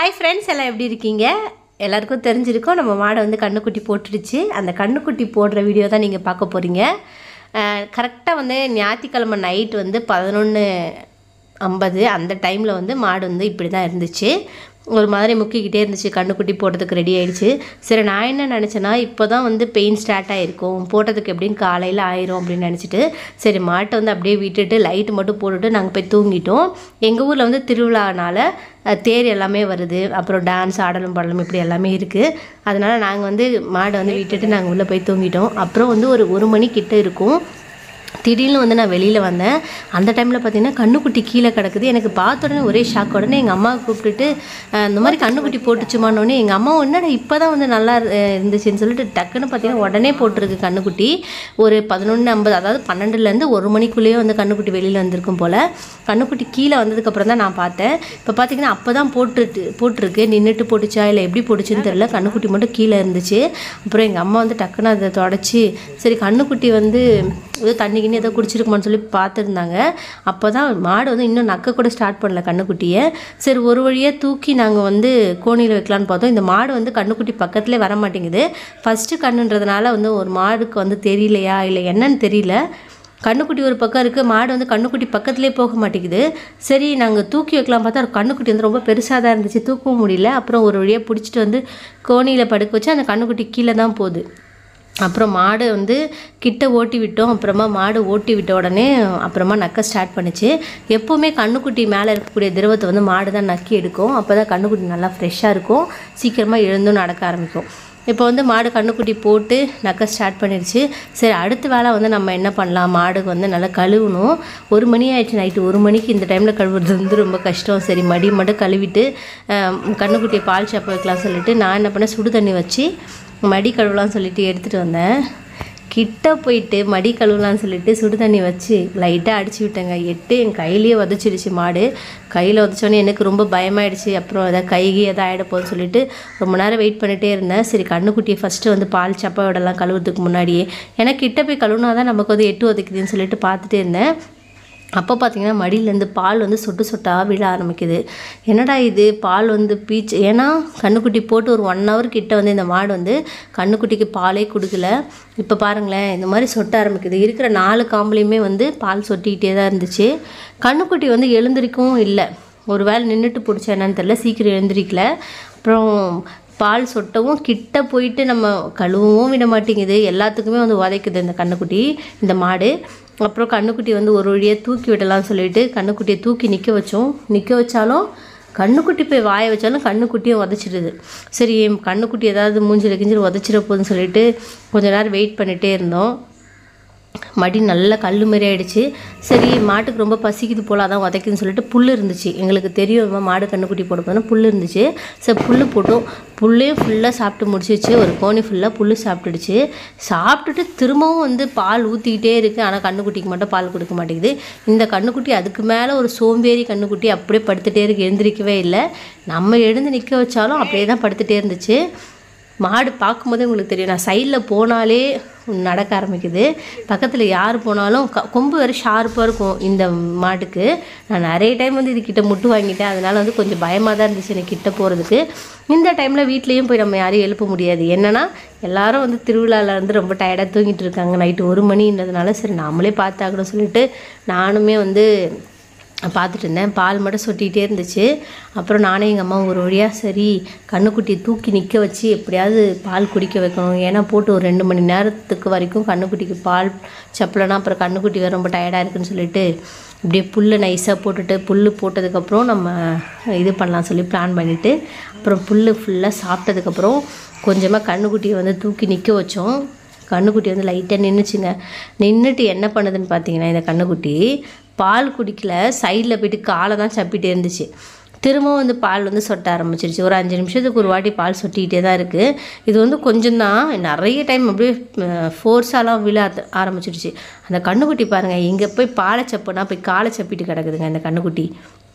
hi friends எல்லாம் எப்படி இருக்கீங்க எல்லாருக்கும் தெரிஞ்சிருக்கும் நம்ம மாடை வந்து கண்ணுக்குட்டி போட்டுடுச்சு அந்த கண்ணுக்குட்டி போடுற வீடியோ தான் நீங்கள் பார்க்க போகிறீங்க கரெக்டாக வந்து ஞாயிற்றுக்கிழமை நைட் வந்து பதினொன்று ஐம்பது அந்த டைமில் வந்து மாடு வந்து இப்படி தான் இருந்துச்சு ஒரு மாதிரி முக்கிக்கிட்டே இருந்துச்சு கண்ணுக்குட்டி போடுறதுக்கு ரெடி ஆயிடுச்சு சரி நான் என்ன நினச்சேன்னா இப்போ தான் வந்து பெயின் ஸ்டார்ட் ஆகிருக்கும் போட்டதுக்கு எப்படின்னு காலையில் ஆயிரும் அப்படின்னு நினச்சிட்டு சரி மாட்டை வந்து அப்படியே விட்டுட்டு லைட்டு மட்டும் போட்டுட்டு நாங்கள் போய் தூங்கிட்டோம் எங்கள் ஊரில் வந்து திருவிழானால அஹ், தேர் எல்லாமே வருது அப்புறம் டான்ஸ் ஆடலும் பாடலும் இப்படி எல்லாமே இருக்குது அதனால் நாங்கள் வந்து மாடை வந்து விட்டுட்டு நாங்கள் உள்ளே போய் தூங்கிட்டோம் அப்புறம் வந்து ஒரு ஒரு மணி கிட்ட இருக்கும் திடீர்னு வந்து நான் வெளியில் வந்தேன் அந்த டைமில் பார்த்தீங்கன்னா கண்ணுக்குட்டி கீழே கிடக்குது எனக்கு பார்த்த உடனே ஒரே ஷாக் உடனே எங்கள் அம்மாவை கூப்பிட்டுட்டு அஹ், இந்த மாதிரி கண்ணுக்குட்டி போட்டுச்சுமானோடனே எங்கள் அம்மா என்னடா இப்போ தான் வந்து நல்லா அஹ், இருந்துச்சுன்னு சொல்லிட்டு டக்குன்னு பார்த்தீங்கன்னா உடனே போட்டிருக்கு கண்ணுக்குட்டி ஒரு பதினொன்று ஐம்பது அதாவது பன்னெண்டுலேருந்து ஒரு மணிக்குள்ளேயே வந்து கண்ணுக்குட்டி வெளியில் வந்திருக்கும் போல் கண்ணுக்குட்டி கீழே வந்ததுக்கப்புறம் தான் நான் பார்த்தேன் இப்போ பார்த்தீங்கன்னா அப்போ தான் போட்டுட்டு போட்டிருக்கு நின்றுட்டு போட்டுச்சா இல்லை எப்படி போட்டுச்சுன்னு தெரியல கண்ணுக்குட்டி மட்டும் கீழே இருந்துச்சு அப்புறம் எங்கள் அம்மா வந்து டக்குன்னு அதை தொடச்சி சரி கண்ணுக்குட்டி வந்து ஏதோ தண்ணி கிண்ணி ஏதோ குடிச்சிருக்குமான்னு சொல்லி பார்த்துருந்தாங்க அப்போ தான் மாடு வந்து இன்னும் நக்க கூட ஸ்டார்ட் பண்ணல கண்ணுக்குட்டியை சரி ஒரு வழியாக தூக்கி நாங்கள் வந்து கோணியில் வைக்கலான்னு பார்த்தோம் இந்த மாடு வந்து கண்ணுக்குட்டி பக்கத்துலேயே வர மாட்டேங்குது ஃபஸ்ட்டு கண்ணுன்றதுனால வந்து ஒரு மாடுக்கு வந்து தெரியலையா இல்லை என்னன்னு தெரியல கண்ணுக்குட்டி ஒரு பக்கம் இருக்குது மாடு வந்து கண்ணுக்குட்டி பக்கத்துலேயே போக மாட்டேங்குது சரி நாங்கள் தூக்கி வைக்கலாம் பார்த்தா ஒரு கண்ணுக்குட்டி வந்து ரொம்ப பெருசாக தான் இருந்துச்சு தூக்கவும் முடியல அப்புறம் ஒரு வழியாக பிடிச்சிட்டு வந்து கோணியில் படுக்க வச்சு அந்த கண்ணுக்குட்டி கீழே தான் போகுது அப்புறம் மாடு வந்து கிட்ட ஓட்டி விட்டோம் அப்புறமா மாடு ஓட்டி விட்ட உடனே அப்புறமா நக்க ஸ்டார்ட் பண்ணுச்சு எப்போவுமே கண்ணுக்குட்டி மேலே இருக்கக்கூடிய திரவத்தை வந்து மாடு தான் நக்கி எடுக்கும் அப்போ தான் கண்ணுக்குட்டி நல்லா ஃப்ரெஷ்ஷாக இருக்கும் சீக்கிரமாக எழுந்தும் நடக்க ஆரம்பிக்கும் இப்போ வந்து மாடு கண்ணுக்குட்டி போட்டு நக்க ஸ்டார்ட் பண்ணிடுச்சு சரி அடுத்த வேலை வந்து நம்ம என்ன பண்ணலாம் மாடுக்கு வந்து நல்லா கழுவணும் ஒரு மணி ஆயிடுச்சு நைட்டு ஒரு மணிக்கு இந்த டைமில் கழுவுறது வந்து ரொம்ப கஷ்டம் சரி மடி மட்டும் கழுவிட்டு அஹ், கண்ணுக்குட்டியை பால் சாப்ப வைக்கலாம் சொல்லிட்டு நான் என்ன பண்ணேன் சுடு தண்ணி வச்சு மடி கழுவலாம்னு சொல்லிட்டு எடுத்துகிட்டு வந்தேன் கிட்ட போயிட்டு மடி கழுவலாம்னு சொல்லிட்டு சுடு தண்ணி வச்சு லைட்டாக அடிச்சு விட்டேங்க எட்டு என் கையிலேயே உதச்சிடுச்சு மாடு கையில் உதச்சோன்னே எனக்கு ரொம்ப பயமாயிடுச்சு அப்புறம் எதாவது கைகி எதாவது ஆகிட போகுதுன்னு சொல்லிட்டு ரொம்ப நேரம் வெயிட் பண்ணிகிட்டே இருந்தேன் சரி கண்ணுக்குட்டியை ஃபஸ்ட்டு வந்து பால் சப்பை விடலாம் கழுவுறதுக்கு முன்னாடியே ஏன்னா கிட்ட போய் கழுவுனா தான் நமக்கு வந்து எட்டு உதைக்குதுன்னு சொல்லிட்டு பார்த்துட்டே இருந்தேன் அப்போ பார்த்தீங்கன்னா மடியிலேருந்து பால் வந்து சொட்டு சொட்டாக விழ ஆரம்பிக்குது என்னடா இது பால் வந்து பீச் ஏன்னா கண்ணுக்குட்டி போட்டு ஒரு ஒன் ஹவர் கிட்ட வந்து இந்த மாடு வந்து கண்ணுக்குட்டிக்கு பாலே கொடுக்கல இப்போ பாருங்களேன் இந்த மாதிரி சொட்ட ஆரம்பிக்குது இருக்கிற நாலு காம்புலையுமே வந்து பால் சொட்டிக்கிட்டே தான் இருந்துச்சு கண்ணுக்குட்டி வந்து எழுந்திரிக்கவும் இல்லை ஒரு வேளை நின்றுட்டு பிடிச்சா என்னன்னு தெரியல சீக்கிரம் எழுந்திரிக்கல அப்புறம் பால் சொட்டவும் கிட்ட போயிட்டு நம்ம கழுவவும் விட மாட்டேங்குது எல்லாத்துக்குமே வந்து உதைக்குது இந்த கண்ணுக்குட்டி இந்த மாடு அப்புறம் கண்ணுக்குட்டி வந்து ஒரு வழியாக தூக்கி விடலாம்னு சொல்லிட்டு கண்ணுக்குட்டியை தூக்கி நிற்க வச்சோம் நிற்க வச்சாலும் கண்ணுக்குட்டி போய் வாய வச்சாலும் கண்ணுக்குட்டியும் உதச்சிடுது சரி என் கண்ணுக்குட்டி ஏதாவது மூஞ்சில் கிஞ்சில் உதச்சிட போகுதுன்னு சொல்லிட்டு கொஞ்ச நேரம் வெயிட் பண்ணிகிட்டே இருந்தோம் மடி நல்லா கல் மாதிரி ஆயிடுச்சு சரி மாட்டுக்கு ரொம்ப பசிக்குது போல் அதான் உதைக்குதுன்னு சொல்லிட்டு புல் இருந்துச்சு எங்களுக்கு தெரியும் இவன் மாடு கண்ணுக்குட்டி போட போதுனா புல் இருந்துச்சு சரி புல் போட்டோம் புல்லையும் ஃபுல்லாக சாப்பிட்டு முடிச்சிச்சு ஒரு கோணி ஃபுல்லாக புல் சாப்பிட்டுடுச்சு சாப்பிட்டுட்டு திரும்பவும் வந்து பால் ஊற்றிக்கிட்டே இருக்குது ஆனால் கண்ணுக்குட்டிக்கு மட்டும் பால் கொடுக்க மாட்டேங்குது இந்த கண்ணுக்குட்டி அதுக்கு மேலே ஒரு சோம்பேறி கண்ணுக்குட்டி அப்படியே படுத்துகிட்டே இருக்கு எழுந்திரிக்கவே இல்லை நம்ம எழுந்து நிற்க வச்சாலும் அப்படியே தான் படுத்துகிட்டே இருந்துச்சு மாடு பார்க்கும்போதே உங்களுக்கு தெரியும் நான் சைடில் போனாலே நடக்க ஆரம்பிக்குது பக்கத்தில் யார் போனாலும் க கொம்பு வேறு ஷார்ப்பாக இருக்கும் இந்த மாட்டுக்கு நான் நிறைய டைம் வந்து இதுக்கிட்ட முட்டு வாங்கிட்டேன் அதனால் வந்து கொஞ்சம் பயமாக தான் இருந்துச்சு எனக்கு கிட்ட போகிறதுக்கு இந்த டைமில் வீட்லேயும் போய் நம்ம யாரையும் எழுப்ப முடியாது என்னன்னா எல்லாரும் வந்து திருவிழாவில் வந்து ரொம்ப டயர்டாக தூங்கிட்டு இருக்காங்க நைட்டு ஒரு மணின்றதுனால சரி நாமளே பார்த்தாக்கணும் சொல்லிட்டு நானுமே வந்து பார்த்துட்டு இருந்தேன் பால் மட்டும் சொட்டிகிட்டே இருந்துச்சு அப்புறம் நானே எங்கள் அம்மா ஒரு வழியாக சரி கண்ணுக்குட்டியை தூக்கி நிற்க வச்சு எப்படியாவது பால் குடிக்க வைக்கணும் ஏன்னா போட்டு ஒரு ரெண்டு மணி நேரத்துக்கு வரைக்கும் கண்ணுக்குட்டிக்கு பால் சப்பலைனா அப்புறம் கண்ணுக்குட்டி வேறு ரொம்ப டயர்டாக இருக்குன்னு சொல்லிட்டு இப்படியே புல்லை நைஸாக போட்டுட்டு புல் போட்டதுக்கப்புறம் நம்ம இது பண்ணலாம் சொல்லி பிளான் பண்ணிவிட்டு அப்புறம் புல் ஃபுல்லாக சாப்பிட்டதுக்கப்புறம் கொஞ்சமாக கண்ணுக்குட்டியை வந்து தூக்கி நிற்க வச்சோம் கண்ணுக்குட்டி வந்து லைட்டாக நின்றுச்சுங்க நின்றுட்டு என்ன பண்ணுதுன்னு பார்த்தீங்கன்னா இந்த கண்ணுக்குட்டி பால் குடிக்கல சைடில் போயிட்டு காலை தான் சப்பிட்டே இருந்துச்சு திரும்பவும் வந்து பால் வந்து சொட்ட ஆரம்பிச்சிருச்சு ஒரு அஞ்சு நிமிஷத்துக்கு ஒரு வாட்டி பால் சொட்டிக்கிட்டே தான் இருக்குது இது வந்து கொஞ்சம் தான் நிறைய டைம் அப்படியே ஃபோர்ஸாலாம் விழ ஆத்த- ஆரம்பிச்சிருச்சு அந்த கண்ணுக்குட்டி பாருங்கள் இங்கே போய் பாலை சப்புனா போய் காலை சப்பிட்டு கிடக்குதுங்க இந்த கண்ணுக்குட்டி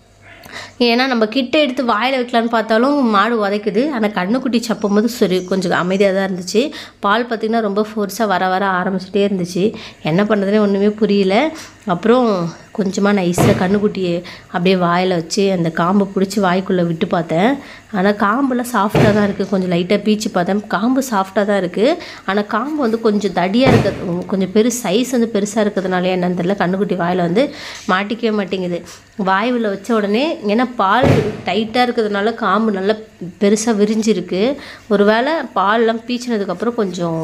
ஏன்னா நம்ம கிட்ட எடுத்து வாயில் வைக்கலான்னு பார்த்தாலும் மாடு உதைக்குது ஆனால் கண்ணுக்குட்டி சப்பும் போது சரி கொஞ்சம் அமைதியாக தான் இருந்துச்சு பால் பார்த்திங்கன்னா ரொம்ப ஃபோர்ஸாக வர வர ஆரம்பிச்சிட்டே இருந்துச்சு என்ன பண்ணுறதுனே ஒன்றுமே புரியல அப்புறம் கொஞ்சமாக நைஸாக கண்ணுக்குட்டியை அப்படியே வாயில் வச்சு அந்த காம்பை பிடிச்சி வாய்க்குள்ளே விட்டு பார்த்தேன் ஆனால் காம்பெல்லாம் சாஃப்டாக தான் இருக்குது கொஞ்சம் லைட்டாக பீச்சு பார்த்தேன் காம்பு சாஃப்டாக தான் இருக்குது ஆனால் காம்பு வந்து கொஞ்சம் தடியாக இருக்கிறது கொஞ்சம் பெரு சைஸ் வந்து பெருசாக இருக்கிறதுனால என்னன்னு தெரியல கண்ணுக்குட்டி வாயில் வந்து மாட்டிக்கவே மாட்டேங்குது வாயுவில் வச்ச உடனே ஏன்னா பால் டைட்டாக இருக்கிறதுனால காம்பு நல்லா பெருசாக விரிஞ்சிருக்கு ஒருவேளை பால்லாம் பீச்சினதுக்கப்புறம் கொஞ்சம்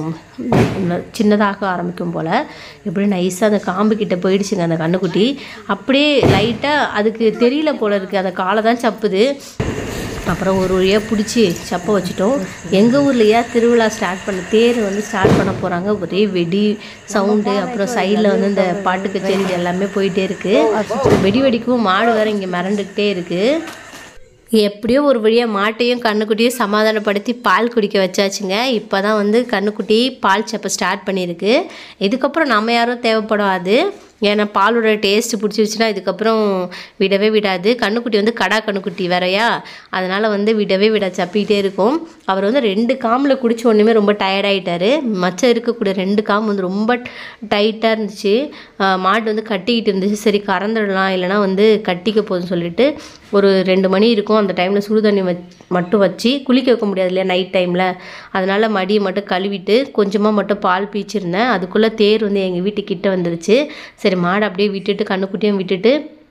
சின்னதாக ஆரம்பிக்கும் போல் இப்படி நைஸாக அந்த காம்பு கிட்ட போயிடுச்சுங்க அந்த கண்ணுக்குட்டி அப்படியே லைட்டாக அதுக்கு தெரியல போல இருக்குது அந்த காலை தான் சப்புது அப்புறம் ஒரு வழியாக பிடிச்சி சப்ப வச்சுட்டோம் எங்கள் ஊர்லையா திருவிழா ஸ்டார்ட் பண்ண தேர் வந்து ஸ்டார்ட் பண்ண போகிறாங்க ஒரே வெடி சவுண்டு அப்புறம் சைடில் வந்து இந்த பாட்டு கச்சேரி இது எல்லாமே போயிட்டே இருக்குது வெடி வெடிக்கும் மாடு வேறு இங்கே மிரண்டுக்கிட்டே இருக்குது எப்படியோ ஒரு வழியாக மாட்டையும் கண்ணுக்குட்டியும் சமாதானப்படுத்தி பால் குடிக்க வச்சாச்சுங்க இப்போ தான் வந்து கண்ணுக்குட்டி பால் சப்பை ஸ்டார்ட் பண்ணியிருக்கு இதுக்கப்புறம் நம்ம யாரும் தேவைப்படாது ஏன்னா பாலோட டேஸ்ட்டு பிடிச்சிருச்சுன்னா இதுக்கப்புறம் விடவே விடாது கண்ணுக்குட்டி வந்து கடா கண்ணுக்குட்டி வேறையா அதனால் வந்து விடவே விட சப்பிக்கிட்டே இருக்கும் அவர் வந்து ரெண்டு காமில் குடிச்ச ஒன்றுமே ரொம்ப டயர்டாயிட்டாரு மச்சம் இருக்கக்கூடிய ரெண்டு காம் வந்து ரொம்ப டைட்டாக இருந்துச்சு ஆஹ் மாடு வந்து கட்டிக்கிட்டு இருந்துச்சு சரி கறந்துடலாம் இல்லைனா வந்து கட்டிக்க போகுதுன்னு சொல்லிட்டு ஒரு ரெண்டு மணி இருக்கும் அந்த டைமில் சுடு தண்ணி வச் மட்டும் வச்சு குளிக்க வைக்க முடியாது இல்லையா நைட் டைமில் அதனால் மடியை மட்டும் கழுவிட்டு கொஞ்சமாக மட்டும் பால் பீச்சிருந்தேன் அதுக்குள்ளே தேர் வந்து எங்கள் வீட்டுக்கிட்ட வந்துருச்சு சரி மாடை அப்படியே விட்டுட்டு கண்ணுக்குட்டியும் விட்டுட்டு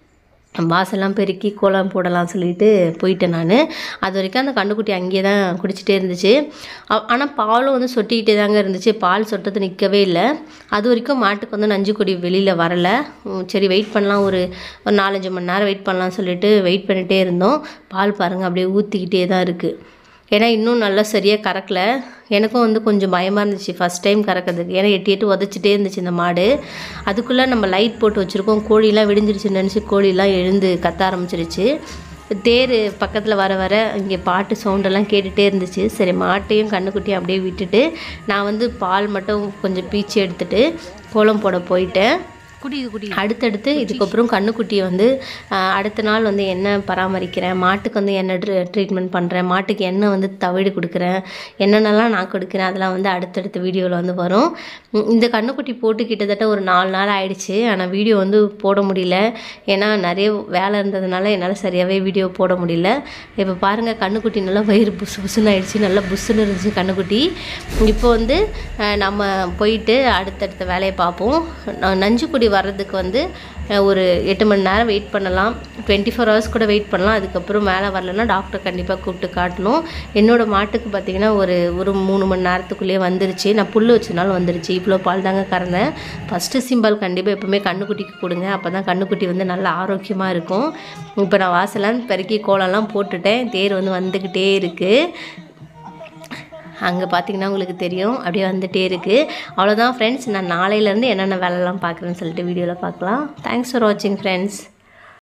வாசல்லாம் பெருக்கி கோலம் போடலாம் சொல்லிட்டு போயிட்டேன் நான் அது வரைக்கும் அந்த கண்ணுக்குட்டி அங்கேயே தான் குடிச்சிட்டே இருந்துச்சு ஆனால் பாலும் வந்து சொட்டிக்கிட்டே தாங்க இருந்துச்சு பால் சொட்டது நிற்கவே இல்லை அது வரைக்கும் மாட்டுக்கு வந்து நஞ்சு கொடி வெளியில் வரலை உம், சரி வெயிட் பண்ணலாம் ஒரு ஒரு நாலஞ்சு மணி நேரம் வெயிட் பண்ணலாம் சொல்லிட்டு வெயிட் பண்ணிகிட்டே இருந்தோம் பால் பாருங்கள் அப்படியே ஊற்றிக்கிட்டே தான் இருக்குது ஏன்னா இன்னும் நல்லா சரியாக கறக்கல எனக்கும் வந்து கொஞ்சம் பயமாக இருந்துச்சு ஃபஸ்ட் டைம் கறக்கிறதுக்கு ஏன்னா எட்டு எட்டு உதச்சிட்டே இருந்துச்சு இந்த மாடு அதுக்குள்ளே நம்ம லைட் போட்டு வச்சுருக்கோம் கோழிலாம் விடிஞ்சிருச்சுன்னு நினச்சி கோழிலாம் எழுந்து கத்த ஆரம்பிச்சிருச்சு தேர் பக்கத்தில் வர வர இங்கே பாட்டு சவுண்டெல்லாம் கேட்டுகிட்டே இருந்துச்சு சரி மாட்டையும் கண்ணுக்குட்டியும் அப்படியே விட்டுட்டு நான் வந்து பால் மட்டும் கொஞ்சம் பீச்சு எடுத்துட்டு கோலம் போட போயிட்டேன் குடியுது குடியுது அடுத்தடுத்து இதுக்கப்புறம் கண்ணுக்குட்டியை வந்து ஆஹ், அடுத்த நாள் வந்து என்ன பராமரிக்கிறேன் மாட்டுக்கு வந்து என்ன ட்ரீட்மெண்ட் பண்ணுறேன் மாட்டுக்கு என்ன வந்து தவிடு கொடுக்குறேன் என்னென்னலாம் நான் கொடுக்குறேன் அதெல்லாம் வந்து அடுத்தடுத்த வீடியோவில் வந்து வரும் உம், இந்த கண்ணுக்குட்டி போட்டு கிட்டத்தட்ட ஒரு நாலு நாள் ஆயிடுச்சு ஆனால் வீடியோ வந்து போட முடியல ஏன்னா நிறைய வேலை இருந்ததுனால என்னால் சரியாகவே வீடியோ போட முடியல இப்போ பாருங்கள் கண்ணுக்குட்டி நல்லா வயிறு புசு புசுன்னு ஆயிடுச்சு நல்லா புசுன்னு இருந்துச்சு கண்ணுக்குட்டி இப்போ வந்து ஆஹ், நம்ம போயிட்டு அடுத்தடுத்த வேலையை பார்ப்போம் ந- நஞ்சுக்குடி வர்றதுக்கு வந்து அஹ், ஒரு எட்டு மணி நேரம் வெயிட் பண்ணலாம் டுவெண்ட்டி ஃபோர் ஹவர்ஸ் கூட வெயிட் பண்ணலாம் அதுக்கப்புறம் மேலே வரலன்னா டாக்டர் கண்டிப்பாக கூப்பிட்டு காட்டணும் என்னோட மாட்டுக்கு பார்த்தீங்கன்னா ஒரு ஒரு மூணு மணி நேரத்துக்குள்ளேயே வந்துருச்சு நான் புல் வச்சனால வந்துருச்சு இவ்வளோ பால் தாங்க கறந்தேன் ஃபஸ்ட்டு சிம்பால் கண்டிப்பாக எப்போவுமே கண்ணுக்குட்டிக்கு கொடுங்க அப்போ தான் கண்ணுக்குட்டி வந்து நல்லா ஆரோக்கியமாக இருக்கும் இப்போ நான் வாசலாம் பெருக்கி கோலம்லாம் போட்டுட்டேன் தேர் வந்து வந்துக்கிட்டே இருக்குது அங்கே பார்த்தீங்கன்னா உங்களுக்கு தெரியும் அப்படியே வந்துட்டே இருக்குது அவ்வளோதான் ஃப்ரெண்ட்ஸ் நான் நாளையிலேருந்து என்னென்ன வேலைலாம் பார்க்குறேன்னு சொல்லிட்டு வீடியோவில் பார்க்கலாம் தேங்க்ஸ் ஃபார் வாட்சிங் ஃப்ரெண்ட்ஸ்